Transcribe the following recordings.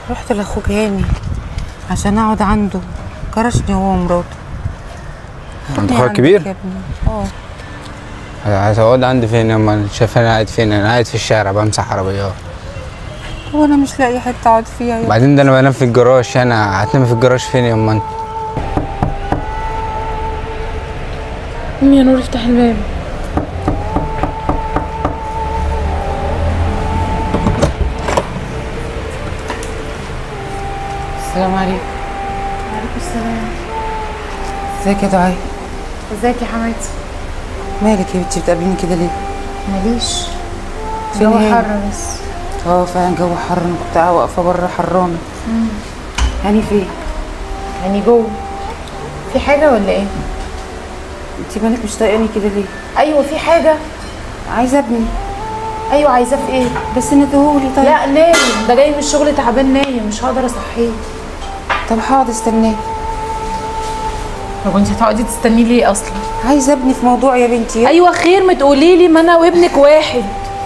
رحت لاخوك هاني عشان اقعد عنده كرشني هو ومراته عند خدني اخوك عندك كبير يا ابني اه هتقعد عندي فين يما شايف انا قاعد فين انا قاعد في الشارع بمسح عربيات هو انا مش لاقي حته اقعد فيها يا بعدين ده انا بنام في الجراج انا هتنام في الجراج فين يما انت قومي يا نور افتح الباب السلام عليكم وعليكم السلام ازيك يا دعاء ازيك يا حماتي مالك يا بنتي بتقابليني كده ليه ماليش فين جو هاني؟ حر بس اه فعلا جو حر انا كنت قاعدة واقفه بره حرانه هاني فين يعني جوه في حاجة ولا ايه؟ انت مالك مش طايقاني كده ليه ايوه في حاجة عايزه ابني ايوه عايزاه في ايه؟ بس ندهولي طيب لا نايم ده جاي من الشغل تعبان نايم مش هقدر اصحيه طب حاضر استناه طب انت هتقعدي تستنيه ليه اصلا؟ عايزه ابني في موضوع يا بنتي ايوه خير ما تقولي لي ما انا وابنك واحد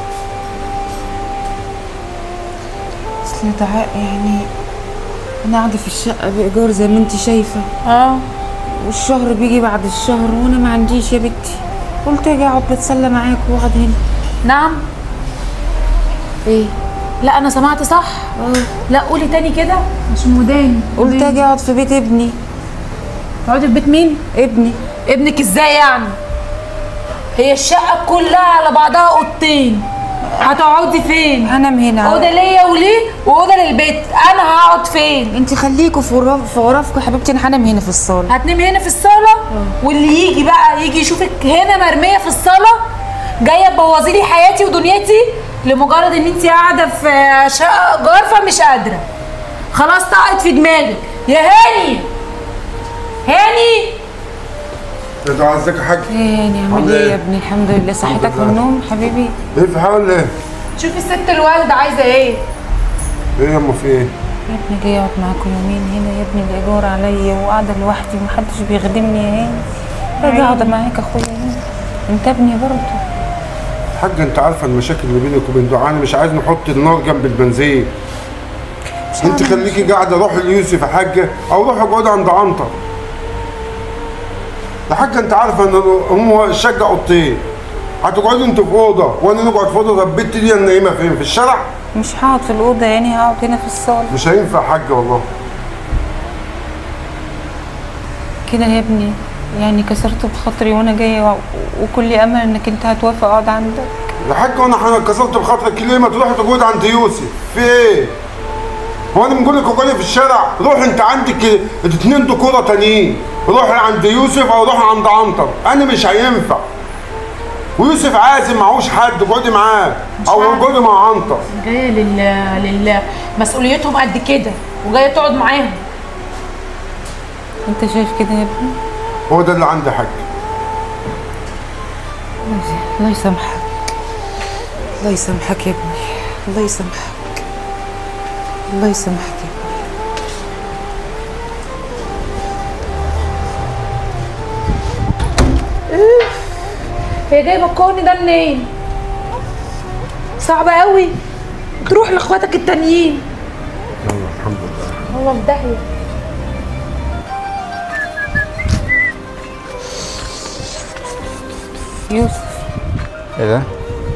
اصل يا دعاء يعني انا قاعده في الشقه بايجار زي ما انت شايفه اه والشهر بيجي بعد الشهر وانا ما عنديش يا بنتي قلت اجي اقعد اتسلى معاك واقعد هنا نعم ايه لا انا سمعت صح اه لا قولي تاني كده عشان وداني قلت اجي اقعد في بيت ابني تقعدي في بيت مين؟ ابني ابنك ازاي يعني؟ هي الشقة كلها على بعضها اوضتين هتقعدي فين؟ هنام هنا اوضه ليا وليه واوضه للبيت انا هقعد فين؟ انت خليكوا في غرف في غرفكم يا حبيبتي انا هنام هنا في الصاله هتنامي هنا في الصاله واللي يجي بقى يجي يشوفك هنا مرميه في الصاله جايه تبوظي لي حياتي ودنيتي لمجرد ان انت قاعده في شقه ايجار فمش قادره خلاص طقت في دماغك يا هاني هاني انت عايزك يا حاج يعني اعمل عامل ايه ايه؟ يا ابني الحمد لله صحتك لله. من النوم حبيبي ايه في حال ايه؟ شوفي الست الوالده عايزه ايه ايه يا اما في ايه؟ يا ابني جاي اقعد معاكم يومين هنا يا ابني الايجار عليا وقاعده لوحدي ومحدش بيخدمني يا هاني اجي اقعد معاك اخويا هنا انت ابني برضه حاج انت عارفه المشاكل اللي بينك وبين دعاء مش عايز نحط النار جنب البنزين انت خليكي قاعده روحي ليوسف يا حاجه او روحي اقعدي عند عنتر يا حاجه انت عارفه ان هم الشقه اوضتين هتقعدي انت في اوضه وانا نقعد في اوضه طب البت دي نايمه فين في الشارع مش هقعد في الاوضه يعني هقعد هنا في الصاله مش هينفع يا حاجه والله كده يا ابني يعني كسرت بخاطري وانا جايه و- وكل امل انك انت هتوافق اقعد عندك يا حاج وانا ح- كسرت بخاطرك ليه ما تروحي تقعدي عند يوسف في ايه هو انا بنقول لك اقعدي في الشارع روح انت عندك اتنين دكوره تانيين روحي عند يوسف او روحي عند عنتر انا مش هينفع ويوسف عازم معهوش حد اقعدي معاه او عارف. اقعدي مع عنتر جايه لل لل مسؤوليتهم قد كده وجايه تقعد معاهم انت شايف كده يا ابني هو ده اللي عندي حاج الله يسامحك الله يسامحك يا ابني الله يسامحك الله يسامحك يا ابني هي جايبه الكون ده منين صعب قوي تروح لاخواتك التانيين يلا الحمد لله هو في داهيه يوسف ايه ده؟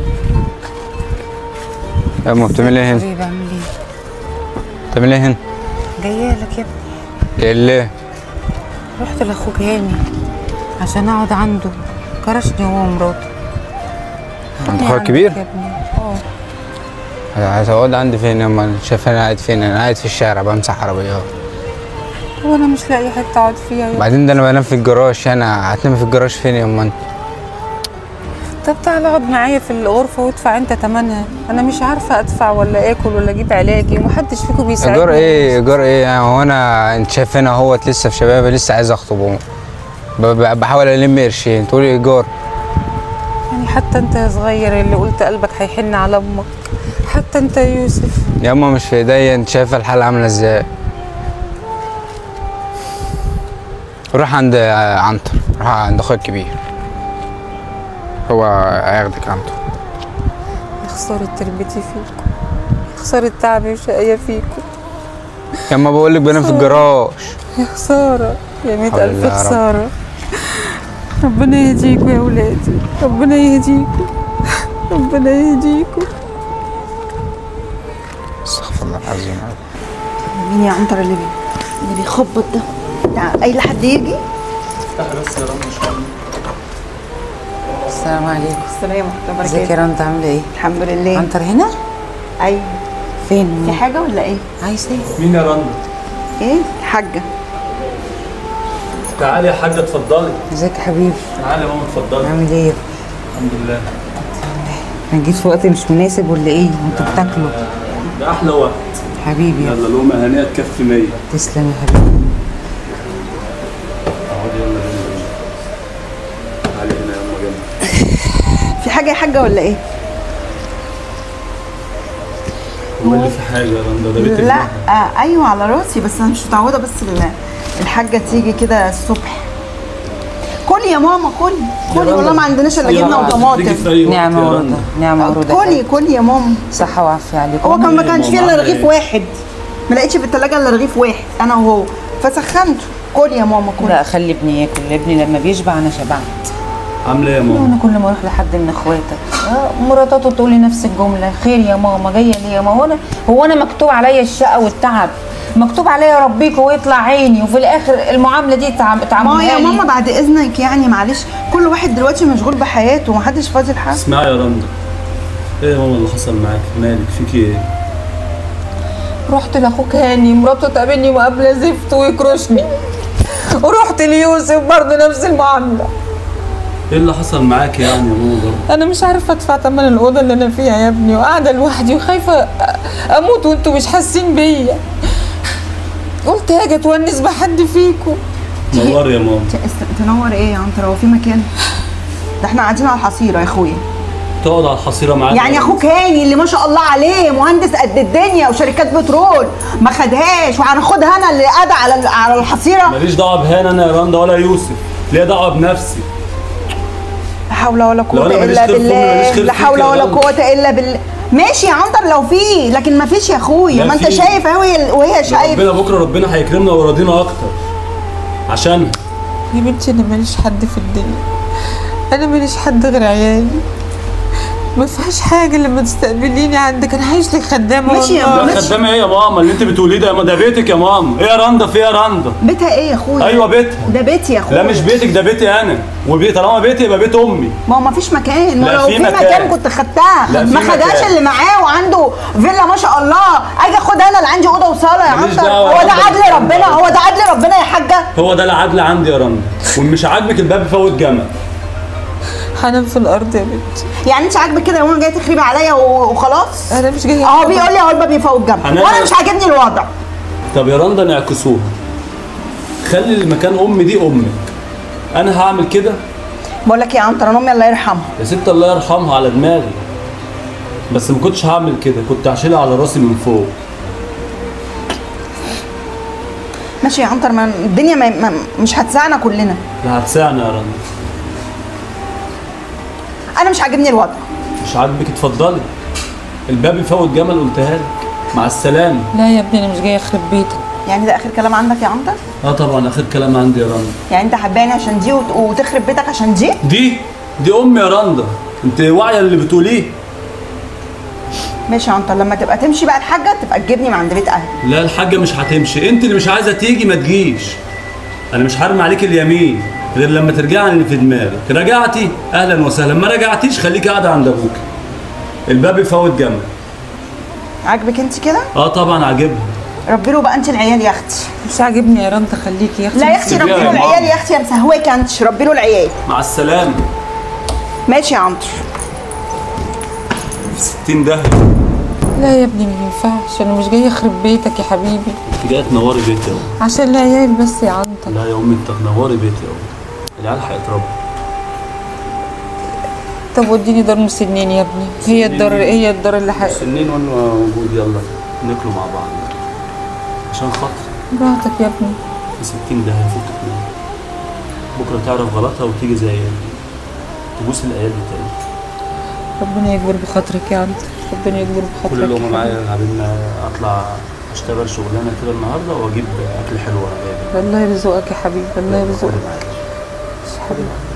يا اما بتعمل ايه هنا؟ حبيبي اعمل ايه بتعمل ايه هنا؟ جايه لك يا ابني ايه ليه؟ رحت لاخوك هاني عشان اقعد عنده كرشني هو ومراته عند خدني اخوك عندك كبير؟ يا ابني اه هتقعد عندي فين يما شايف انا قاعد فين انا قاعد في الشارع بمسح عربيات هو انا مش لاقي حته اقعد فيها يا بعدين ده انا بنام في الجراج انا هتنام في الجراج فين يما انت طب تعالى اقعد معايا في الغرفه وادفع انت تمنها انا مش عارفه ادفع ولا اكل ولا اجيب علاجي ومحدش فيكم بيساعدني ايجار ايه ايجار ايه يعني هو انا انت شايف انا اهوت لسه في شبابي لسه عايز اخطبه ب- ب- بحاول الم قرشين تقولي ايجار يعني حتى انت يا صغير اللي قلت قلبك هيحن على امك حتى انت يا يوسف يا اما مش في ايديا انت شايفه الحاله عامله ازاي روح عند عنتر روح عند اخويا الكبير هو هياخدك عنتر يا خساره تربيتي فيكم يا خساره تعبي وشقايا فيكم كان ما بقول لك بنام في الجراج يا خسارة يا مئة حول الله ألف يا رب. خسارة ربنا يهديكوا يا ولادي ربنا يهديكوا ربنا يهديكوا استغفر الله العظيم مين يا عنتر اللي بي اللي بيخبط ده ده اي حد يجي السلام عليكم السلام ورحمه الله ازيك يا وبركاته رندا عاملة ايه؟ الحمد لله عنتر هنا؟ ايوه فين؟ في حاجه ولا ايه عايز ايه؟ مين يا رندا؟ ايه الحاجه تعالي يا حاجة اتفضلي ازيك يا حبيبي؟ تعالي يا ماما اتفضلي عامل ايه؟ الحمد لله انا جيت في وقت مش مناسب ولا ايه؟ وانتوا بتاكلوا ده أحلى وقت حبيبي يلا يلا لقمة هنية تكفي 100 تسلم يا حبيبي اقعدي يلا جنبي تعالي هنا يا أما جنبي في حاجه يا حاجه ولا ايه هو اللي في حاجة يا رندا ده بيت لا ابنها. آه ايوه على راسي بس انا مش متعوده بس ال- الحاجه تيجي كده الصبح كلي يا ماما كلي كلي والله ما عندناش الا يلا، جبنه تيجي وطماطم في أي وقت نعمة يا ورودة رندا. نعمة ورودة كلي كلي يا ماما صحة وعافية عليكم هو كان ما إيه كانش فيه ماما الا عاملة رغيف إيه؟ واحد ما لقيتش في الثلاجه الا رغيف واحد انا وهو فسخنته كلي يا ماما كلي لا خلي ابني ياكل ابني لما بيشبع انا شبعت عاملة ايه يا ماما؟ انا كل ما اروح لحد من اخواتك آه، مراتاته تقول لي نفس الجمله خير يا ماما جايه ليه يا ماما وانا هو انا مكتوب عليا الشقه والتعب مكتوب عليا اربيك ويطلع عيني وفي الاخر المعامله دي تعم- ما تعملها يا لي. ماما بعد اذنك يعني معلش كل واحد دلوقتي مشغول بحياته ومحدش فاضي لحد اسمعي يا رندا ايه يا ماما اللي حصل معاك؟ مالك فيكي ايه؟ رحت لاخوك هاني مراته تقابلني مقابله زفت ويكرشني ورحت ليوسف برضه نفس المعامله ايه اللي حصل معاك يعني يا ماما برضه؟ انا مش عارفه ادفع ثمن الاوضه اللي انا فيها يا ابني وقاعده لوحدي وخايفه أ- اموت وانتوا مش حاسين بيا قلت هاجي اتونس بحد فيكم نوري يا ماما ت- است- تنور ايه يا عنتر هو في مكان ده احنا قاعدين على الحصيره يا اخويا تقعد على الحصيرة معاك يعني اخوك هاني اللي ما شاء الله عليه مهندس قد الدنيا وشركات بترول ما خدهاش وهناخدها انا اللي قاعده على ال- على الحصيره ماليش دعوة بهنا انا يا رندا ولا يوسف ليا دعوة بنفسي لا حول ولا لو قوه أنا ماليش الا خير في أمي، ماليش بالله خير لا فيك حول يا ولا رنا. قوه الا بالله ماشي يا عنتر لو في لكن ما فيش يا اخويا لا ما انت في. شايف اهي وهي شايف ربنا بكرة ربنا هيكرمنا ويراضينا أكتر عشان يا بنتي انا ماليش حد في الدنيا انا ماليش حد غير عيالي ما فيهاش حاجه لما تستقبليني عندك انا عايش لك خدامه ماشي يا والله. ماما. لا خدامة ايه يا ماما اللي انت بتقوليه ده يا ماما ده بيتك يا ماما ايه يا رندا في ايه يا رندا بيتها ايه يا اخويا ايوه بيتها ده بيتي يا اخويا لا مش بيتك ده بيتي انا وبيت طالما بيتي يبقى بيت امي ما هو ما فيش مكان ما لا، لو في في مكان, مكان. كنت خدتها لا، في ما خدهاش مكان. اللي معاه وعنده فيلا ما شاء الله اجي اخدها انا اللي عندي اوضه وصاله يا ماليش عنتر دعوة يا هو ده رندا عدل بالكلام ربنا ده. هو ده عدل ربنا يا حاجه هو ده العدل عندي يا رندا ومش عاجبك الباب بفوت جمل هنام في الارض يا بنتي يعني انت عاجبك كده لو انا جايه تخربي عليا و- وخلاص انا مش جايه اهو بيقول لي اهو الباب يفوت جنب هنعمل- وانا مش عاجبني الوضع طب يا رندا نعكسوها خلي المكان امي دي امك انا هعمل كده بقول لك إيه يا عنتر انا امي الله يرحمها يا ست الله يرحمها على دماغي بس ما كنتش هعمل كده كنت هشيلها على راسي من فوق ماشي يا عنتر ما الدنيا ما ما مش هتسعنا كلنا لا هتساعنا يا رندا انا مش عاجبني الوضع مش عاجبك اتفضلي الباب يفوت جمل قلتها لك مع السلامه لا يا ابني انا مش جايه اخرب بيتك يعني ده اخر كلام عندك يا عنتر اه طبعا اخر كلام عندي يا رندا يعني انت حباني عشان دي وت- وتخرب بيتك عشان دي دي دي امي يا رندا انت واعيه اللي بتقوليه ماشي يا عنتر لما تبقى تمشي بقى الحاجه تبقى تجيبني من عند بيت اهلي لا الحاجه مش هتمشي انت اللي مش عايزه تيجي ما تجيش انا مش هرمي عليك اليمين غير لما ترجعي عن اللي في دماغك رجعتي اهلا وسهلا ما رجعتيش خليكي قاعده عند ابوك الباب يفوت جنبك عاجبك انت كده اه طبعا عاجبها ربي له بقى انت العيال يا اختي مش عاجبني يا رندا خليكي يا اختي لا يا اختي سيبيها ربي يا له ماما. العيال يا اختي يا مسهواك انت ربي له العيال مع السلامه ماشي يا عنتر في 60 داهيه لا يا ابني ما ينفعش انا مش جايه اخرب بيتك يا حبيبي انت جايه تنوري بيتي اهو عشان العيال بس يا عنتر لا يا امي انت تنوري بيتي اهو العيال هيتربوا طب وديني دار مسنين يا ابني هي الدار هي الدار اللي حق سنين وانا موجود يلا ناكلوا مع بعض عشان خاطر براحتك يا ابني في 60 ده هيفوت بكره تعرف غلطها وتيجي زي تبوس العيال دي تاني ربنا يكبر بخاطرك يا عنتر ربنا يكبر كل بخاطرك اللي هم معايا عاملين اطلع اشتغل شغلانه كده النهارده واجيب اكل حلو وانا جاي الله يرزقك يا حبيبي الله يرزقك خدي معايا حبيبي